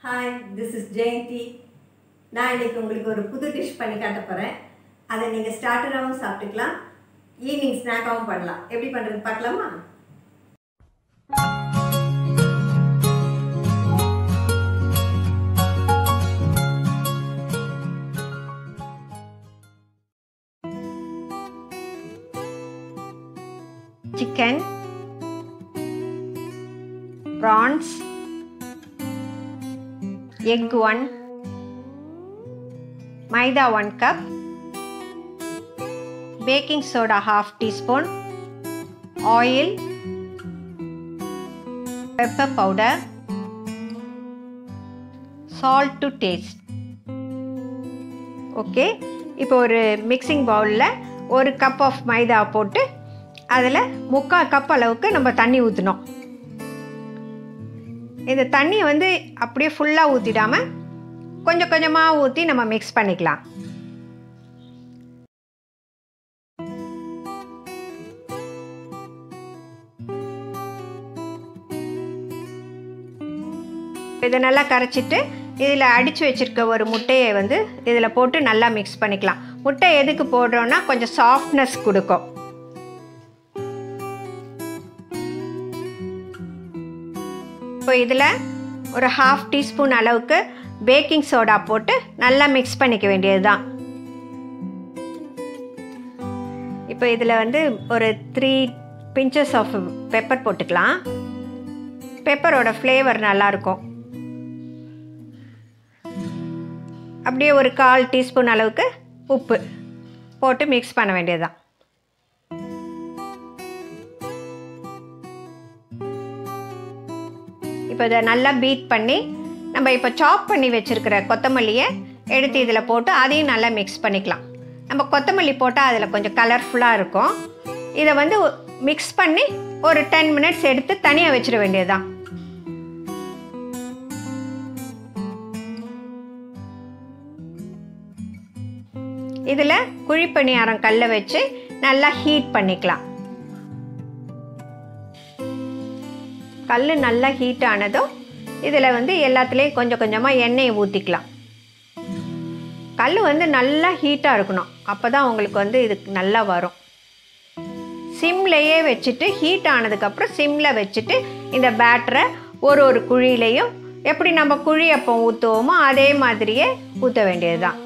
Hi this is Jayanthi நான் இன்னைக்கு உங்களுக்கு ஒரு புது டிஷ் பண்ணி காட்ட போகிறேன் அதை நீங்கள் ஸ்டார்டராகவும் சாப்பிட்டுக்கலாம் ஈவினிங் ஸ்நாக்காகவும் பண்ணலாம் எப்படி பண்ணுறது பார்க்கலாமா chicken prawns egg 1 maida 1 cup baking soda half teaspoon oil pepper powder salt to taste okay இப்போ ஒரு மிக்சிங் பவுலில் ஒரு கப் ஆஃப் மைதா போட்டு அதில் முக்கால் கப் அளவுக்கு நம்ம தண்ணி ஊற்றணும் இந்த தண்ணியை வந்து அப்படியே ஃபுல்லாக ஊற்றிடாமல் கொஞ்சம் கொஞ்சமாக ஊற்றி நம்ம மிக்ஸ் பண்ணிக்கலாம் இதை நல்லா கரைச்சிட்டு இதில் அடித்து வச்சுருக்க ஒரு முட்டையை வந்து இதில் போட்டு நல்லா மிக்ஸ் பண்ணிக்கலாம் முட்டை எதுக்கு போடுறோன்னா கொஞ்சம் சாஃப்ட்னஸ் கொடுக்கும் இப்போ இதில் ஒரு ஹாஃப் டீஸ்பூன் அளவுக்கு பேக்கிங் சோடா போட்டு நல்லா மிக்ஸ் பண்ணிக்க வேண்டியது தான் இப்போ இதில் வந்து ஒரு த்ரீ பிஞ்சஸ் ஆஃப் பெப்பர் போட்டுக்கலாம் பெப்பரோட ஃப்ளேவர் நல்லாயிருக்கும் அப்படியே ஒரு கால் டீஸ்பூன் அளவுக்கு உப்பு போட்டு மிக்ஸ் பண்ண வேண்டியது தான் இப்போ இதை நல்லா பீட் பண்ணி நம்ம இப்போ சாப் பண்ணி வச்சுருக்கிற கொத்தமல்லியை எடுத்து இதில் போட்டு அதையும் நல்லா மிக்ஸ் பண்ணிக்கலாம் நம்ம கொத்தமல்லி போட்டால் அதில் கொஞ்சம் கலர்ஃபுல்லாக இருக்கும் இதை வந்து மிக்ஸ் பண்ணி ஒரு டென் மினிட்ஸ் எடுத்து தனியாக வச்சிட வேண்டியதுதான் இதில் குழிப்பணியாரம் கல்லை வச்சு நல்லா ஹீட் பண்ணிக்கலாம் கல் நல்லா ஹீட் ஆனதும் இதில் வந்து எல்லாத்துலேயும் கொஞ்சம் கொஞ்சமாக எண்ணெயை ஊற்றிக்கலாம் கல் வந்து நல்லா ஹீட்டாக இருக்கணும் அப்போ தான் உங்களுக்கு வந்து இது நல்லா வரும் சிம்லையே வச்சுட்டு ஹீட் ஆனதுக்கப்புறம் சிம்மில் வச்சுட்டு இந்த பேட்டரை ஒரு ஒரு குழியிலையும் எப்படி நம்ம குழி அப்போ ஊற்றுவோமோ அதே மாதிரியே ஊற்ற வேண்டியது தான்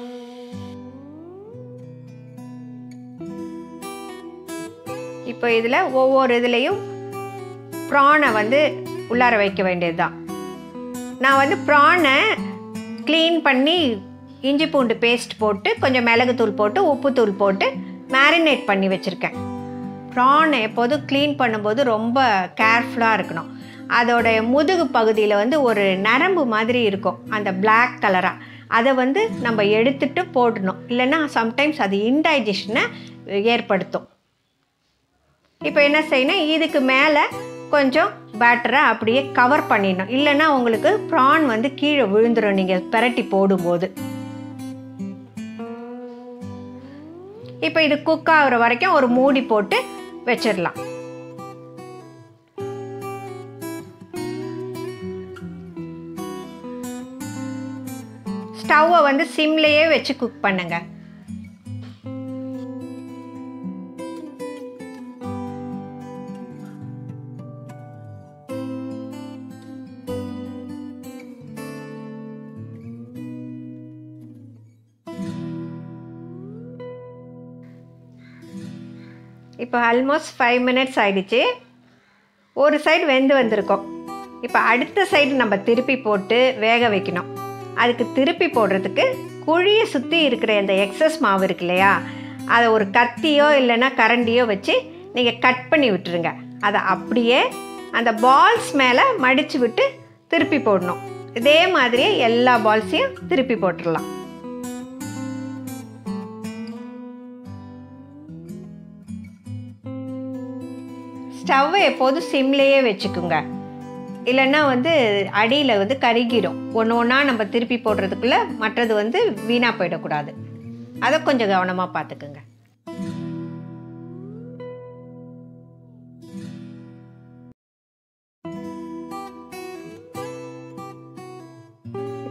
இப்போ இதில் ஒவ்வொரு இதுலேயும் ப்ரானை வந்து உள்ளார வைக்க வேண்டியது தான் நான் வந்து ப்ரானை க்ளீன் பண்ணி இஞ்சி பூண்டு பேஸ்ட் போட்டு கொஞ்சம் மிளகுத்தூள் போட்டு உப்புத்தூள் போட்டு மேரினேட் பண்ணி வச்சுருக்கேன் ப்ரானை எப்போதும் க்ளீன் பண்ணும்போது ரொம்ப கேர்ஃபுல்லாக இருக்கணும் அதோட முதுகு பகுதியில் வந்து ஒரு நரம்பு மாதிரி இருக்கும் அந்த பிளாக் கலராக அதை வந்து நம்ம எடுத்துட்டு போடணும் இல்லைன்னா சம்டைம்ஸ் அது இன்டைஜஷனை ஏற்படுத்தும் இப்போ என்ன செய்யணும் இதுக்கு மேலே கொஞ்சம் பேட்டரை அப்படியே கவர் பண்ணிடணும் இல்லைன்னா உங்களுக்கு ப்ரான் வந்து கீழே விழுந்துடும் நீங்கள் பெரட்டி போடும்போது இப்போ இது குக் ஆகுற வரைக்கும் ஒரு மூடி போட்டு வச்சிடலாம் ஸ்டவ்வை வந்து சிம்லேயே வச்சு குக் பண்ணுங்க இப்போ ஆல்மோஸ்ட் ஃபைவ் மினிட்ஸ் ஆயிடுச்சு ஒரு சைடு வெந்து வந்திருக்கோம் இப்போ அடுத்த சைடு நம்ம திருப்பி போட்டு வேக வைக்கணும் அதுக்கு திருப்பி போடுறதுக்கு குழியை சுற்றி இருக்கிற இந்த எக்ஸஸ் மாவு இருக்கு இல்லையா அதை ஒரு கத்தியோ இல்லைன்னா கரண்டியோ வச்சு நீங்கள் கட் பண்ணி விட்டுருங்க அதை அப்படியே அந்த பால்ஸ் மேலே மடித்து விட்டு திருப்பி போடணும் இதே மாதிரியே எல்லா பால்ஸையும் திருப்பி போட்டுடலாம் ஸ்டவ்வை எப்போதும் சிம்லேயே வச்சுக்குங்க இல்லைன்னா வந்து அடியில் வந்து கருகிடும் ஒன்று ஒன்றா நம்ம திருப்பி போடுறதுக்குள்ளே மற்றது வந்து வீணாக போயிடக்கூடாது அதை கொஞ்சம் கவனமாக பார்த்துக்குங்க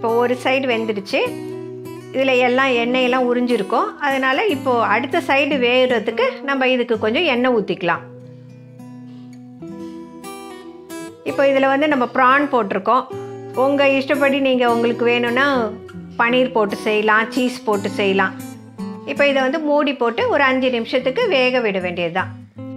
இப்போ ஒரு சைடு வெந்துடுச்சு இதில் எல்லாம் எண்ணெயெல்லாம் உறிஞ்சிருக்கும் அதனால் இப்போது அடுத்த சைடு வேகிறதுக்கு நம்ம இதுக்கு கொஞ்சம் எண்ணெய் ஊற்றிக்கலாம் இப்போ இதில் வந்து நம்ம ப்ரான் போட்டிருக்கோம் உங்கள் இஷ்டப்படி நீங்கள் உங்களுக்கு வேணும்னா பன்னீர் போட்டு செய்யலாம் சீஸ் போட்டு செய்யலாம் இப்போ இதை வந்து மூடி போட்டு ஒரு அஞ்சு நிமிஷத்துக்கு வேக விட வேண்டியது தான்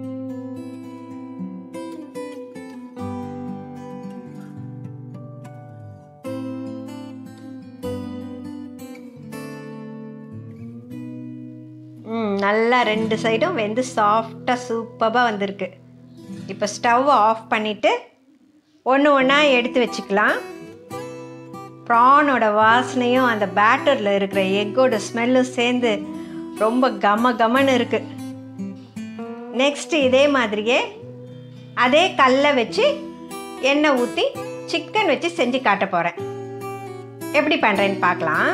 ம் நல்லா ரெண்டு சைடும் வெந்து சாஃப்டாக சூப்பராக வந்திருக்கு இப்போ ஸ்டவ் ஆஃப் பண்ணிவிட்டு ஒன்று ஒன்றா எடுத்து வச்சுக்கலாம் ப்ரானோட வாசனையும் அந்த பேட்டரில் இருக்கிற எக்கோட ஸ்மெல்லும் சேர்ந்து ரொம்ப கம கமன்னு இருக்குது நெக்ஸ்ட்டு இதே மாதிரியே அதே கல்லை வச்சு எண்ணெய் ஊற்றி சிக்கன் வச்சு செஞ்சு காட்ட போகிறேன் எப்படி பண்ணுறேன்னு பார்க்கலாம்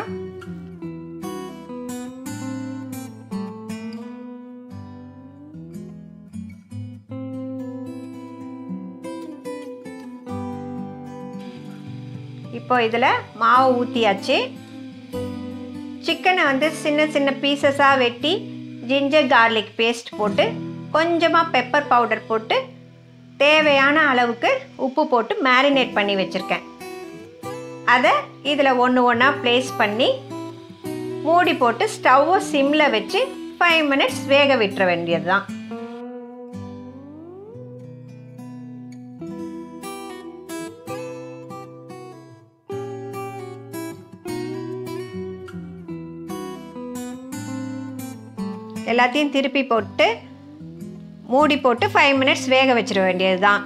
இப்போ இதில் மாவு ஊற்றியாச்சு சிக்கனை வந்து சின்ன சின்ன பீசஸாக வெட்டி ஜிஞ்சர் கார்லிக் பேஸ்ட் போட்டு கொஞ்சமாக பெப்பர் பவுடர் போட்டு தேவையான அளவுக்கு உப்பு போட்டு மேரினேட் பண்ணி வச்சுருக்கேன் அதை இதில் ஒன்று ஒன்றா ப்ளேஸ் பண்ணி மூடி போட்டு ஸ்டவ்வை சிம்மில் வச்சு ஃபைவ் மினிட்ஸ் வேக விட்டுற வேண்டியது தான் எல்லாத்தையும் திருப்பி போட்டு மூடி போட்டு ஃபைவ் மினிட்ஸ் வேக வச்சிட வேண்டியது தான்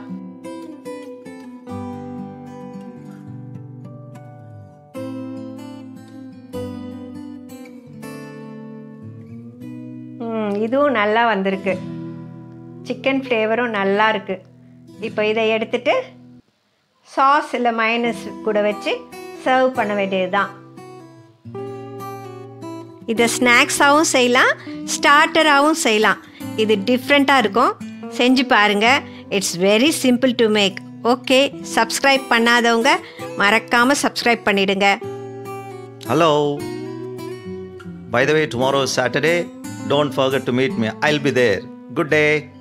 இதுவும் நல்லா வந்திருக்கு சிக்கன் ஃப்ளேவரும் நல்லா இருக்கு இப்போ இதை எடுத்துட்டு சாஸ் இல்லை மைனஸ் கூட வச்சு சர்வ் பண்ண வேண்டியது தான் இதை ஸ்நாக்ஸாகவும் செய்யலாம் ஸ்டார்டராகவும் செய்யலாம் இது டிஃப்ரெண்ட்டாக இருக்கும் செஞ்சு பாருங்கள் it's very simple to make okay subscribe பண்ணாதவங்க மறக்காமல் சப்ஸ்கிரைப் பண்ணிடுங்க Hello. By the way, tomorrow is Saturday. Don't forget to meet me. I'll be there. Good day.